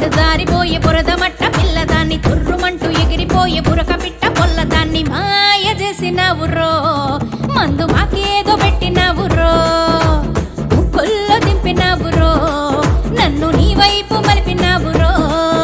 సర్రమంటూ జారిపోయే బురదమట్ట పిల్లదాన్ని తుర్రుమంటూ ఎగిరిపోయే బురక పిట్ట పొల్లదాన్ని మాయ చేసినవురో మందు మాకేదో పెట్టినవురో ముక్కుల్లో దింపినవురో నన్ను నీ వైపు మలిపినవురో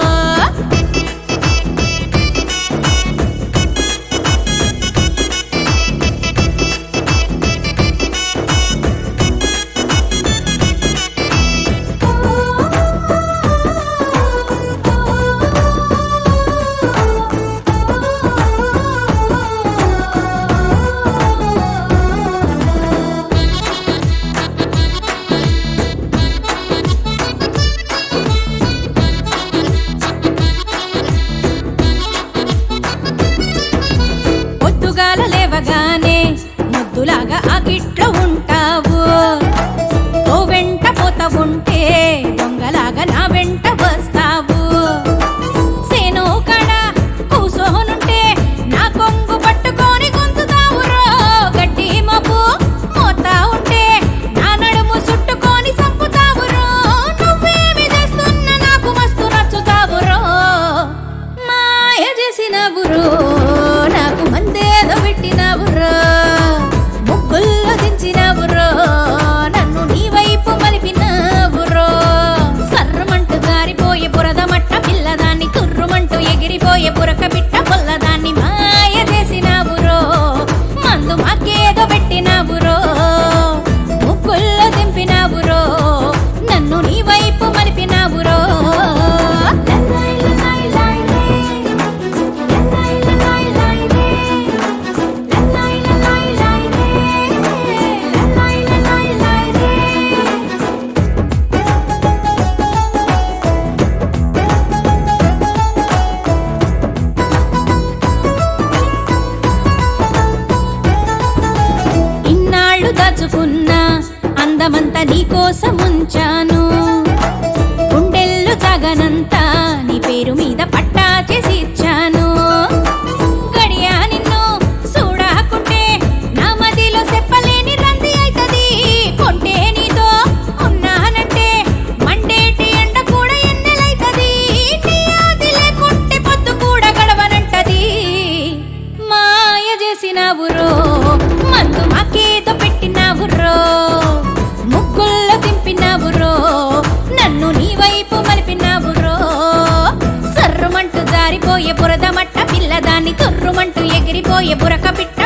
పొద్దుగాల లేవగానే ముద్దులాగా ఆ గిట్లో ఉంటావు ఓ వెంట పోత ఉంటే దొంగలాగా నా వెంట వస్తావు సేను కడ కూసోనుంటే నా కొంగు పట్టుకొని గుంజుతావురో గడ్డి మబ్బు మోతా ఉంటే నా నడుము చుట్టుకొని సంపుతావురో నువ్వేమి చేస్తున్నా నాకు మస్తు నచ్చుతావురో మాయ చేసినవురో నాకు మందేదో పెట్టినవురో ముగ్గుల్లో దించినవురో నన్ను నీ వైపు మలిపినవురో సర్రమంటూ జారిపోయే బురద మట్ట పిల్లదాన్ని తుర్రుమంటూ ఎగిరిపోయే బురక బిట్ట పొల్లదాన్ని మాయ చేసినవురో మందు మాకేదో పెట్టినవురో ముగ్గుల్లో దింపినవురో నన్ను నీ వైపు మలిపినవురో లల్లై లల్లై లై లై. లల్లై లల్లై లై లై. లల్లై లల్లై లై లై. లల్లై లల్లై లై లై. ఇన్నాళ్ళు దాచుకున్నా అందమంతా నీకోసం ఉంచాను గుండెల్లో సగనంతా నీ పేరు మీద పట్టా చేసి ఇచ్చాను గడియా నిన్ను చూడకుంటే నా మదిలో చెప్పలేని రంది అయితది కొంటే నీతో ఉన్నానంటే మండేటి ఎండ కూడా ఎన్నెలైతది నీ ఆది లేకుంటే పొద్దు కూడా గడవనంటది మాయ చేసినవురో మందు మాకేదో పెట్టినవురో ముగ్గుల్లో దింపినవురో నన్ను నీ వైపు మలిపినవురో సర్రుమంటూ జారిపోయే బురద మట్ట పిల్లదాన్ని తుర్రుమంటూ ఎగిరిపోయే బురక పిట్ట